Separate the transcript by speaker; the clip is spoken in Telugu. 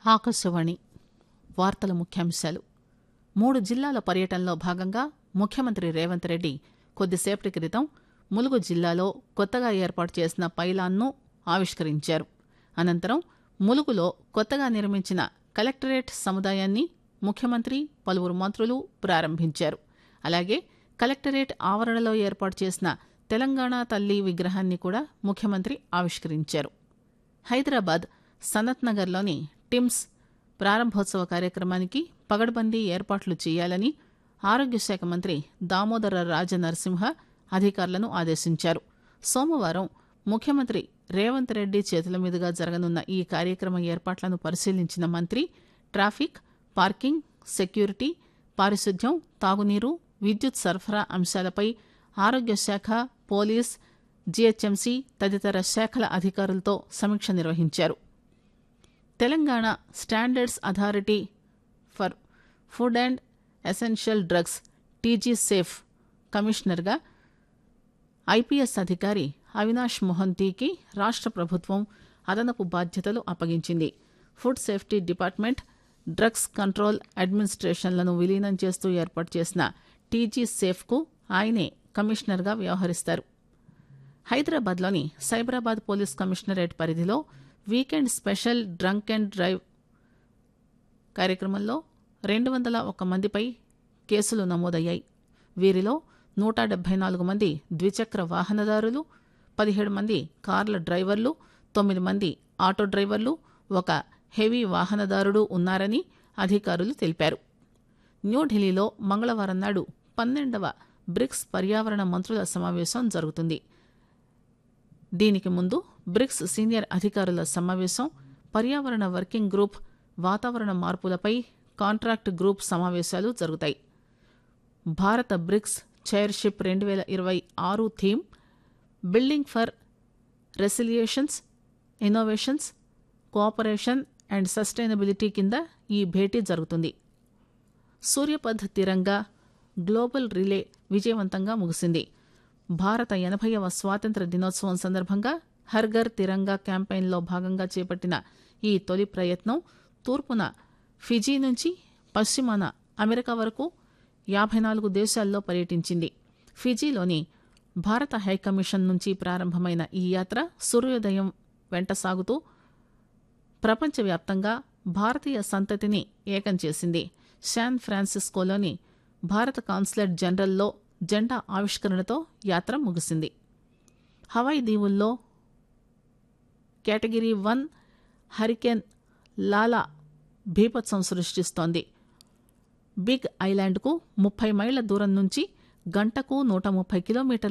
Speaker 1: ఆకాశవాణి వార్తల ముఖ్యాంశాలు మూడు జిల్లాల పర్యటనలో భాగంగా ముఖ్యమంత్రి రేవంత్ రెడ్డి కొద్దిసేపటి క్రితం ములుగు జిల్లాలో కొత్తగా ఏర్పాటు చేసిన పైలాన్ను ఆవిష్కరించారు అనంతరం ములుగులో కొత్తగా నిర్మించిన కలెక్టరేట్ సముదాయాన్ని ముఖ్యమంత్రి పలువురు మంత్రులు ప్రారంభించారు అలాగే కలెక్టరేట్ ఆవరణలో ఏర్పాటు చేసిన తెలంగాణ తల్లి విగ్రహాన్ని కూడా ముఖ్యమంత్రి ఆవిష్కరించారు హైదరాబాద్ సనత్ నగర్లోని టిమ్స్ ప్రారంభోత్సవ కార్యక్రమానికి పగడ్బందీ ఏర్పాట్లు చేయాలని ఆరోగ్య శాఖ మంత్రి దామోదర రాజ నరసింహ అధికారులను ఆదేశించారు సోమవారం ముఖ్యమంత్రి రేవంత్ రెడ్డి చేతుల మీదుగా జరగనున్న ఈ కార్యక్రమ ఏర్పాట్లను పరిశీలించిన మంత్రి ట్రాఫిక్ పార్కింగ్ సెక్యూరిటీ పారిశుద్ధ్యం తాగునీరు విద్యుత్ సరఫరా అంశాలపై ఆరోగ్య శాఖ పోలీస్ జీహెచ్ఎంసీ తదితర శాఖల అధికారులతో సమీక్ష నిర్వహించారు Telangana standards authority for food and essential drugs TG safe కమిషనర్గా ఐపీఎస్ అధికారి అవినాష్ మొహంతీకి రాష్ట్ర ప్రభుత్వం అదనపు బాధ్యతలు అప్పగించింది food safety department drugs control అడ్మినిస్ట్రేషన్లను విలీనం చేస్తూ ఏర్పాటు చేసిన టీజీ సేఫ్కు ఆయనే కమిషనర్గా వ్యవహరిస్తారు హైదరాబాద్లోని సైబరాబాద్ పోలీస్ కమిషనరేట్ పరిధిలో weekend special drunk and drive కార్యక్రమంలో రెండు వందల ఒక్క మందిపై కేసులు నమోదయ్యాయి వీరిలో నూట డెబ్బై నాలుగు మంది ద్విచక్ర వాహనదారులు పదిహేడు మంది కార్ల డ్రైవర్లు తొమ్మిది మంది ఆటో డ్రైవర్లు ఒక హెవీ వాహనదారుడు ఉన్నారని అధికారులు తెలిపారు న్యూఢిల్లీలో మంగళవారం నాడు పన్నెండవ బ్రిక్స్ పర్యావరణ మంత్రుల సమావేశం జరుగుతుంది దీనికి ముందు బ్రిక్స్ సీనియర్ అధికారుల సమావేశం పర్యావరణ వర్కింగ్ గ్రూప్ వాతావరణ మార్పులపై కాంట్రాక్ట్ గ్రూప్ సమావేశాలు జరుగుతాయి భారత బ్రిక్స్ చైర్షిప్ రెండు వేల ఇరవై ఆరు theme building for resilience innovations cooperation and sustainability కింద ఈ భేటీ జరుగుతుంది సూర్యపథ్ తిరంగా గ్లోబల్ రిలే విజయవంతంగా ముగిసింది భారత ఎనభైవ స్వాతంత్ర దినోత్సవం సందర్భంగా హర్ఘర్ తిరంగా క్యాంపెయిన్లో భాగంగా చేపట్టిన ఈ తొలి ప్రయత్నం తూర్పున ఫిజీ నుంచి పశ్చిమాన అమెరికా వరకు యాభై నాలుగు దేశాల్లో పర్యటించింది ఫిజీలోని భారత హైకమిషన్ నుంచి ప్రారంభమైన ఈ యాత్ర సూర్యోదయం వెంట సాగుతూ ప్రపంచవ్యాప్తంగా భారతీయ సంతతిని ఏకం చేసింది శాన్ ఫ్రాన్సిస్కోలోని భారత కాన్సులేట్ జనరల్లో జెండా ఆవిష్కరణతో యాత్ర ముగిసింది హవాయి దీవుల్లో కేటగిరీ వన్ హరికేన్ లాలా భీపత్సం సృష్టిస్తోంది బిగ్ ఐలాండ్కు ముప్పై మైళ్ల దూరం నుంచి గంటకు నూట ముప్పై కిలోమీటర్ల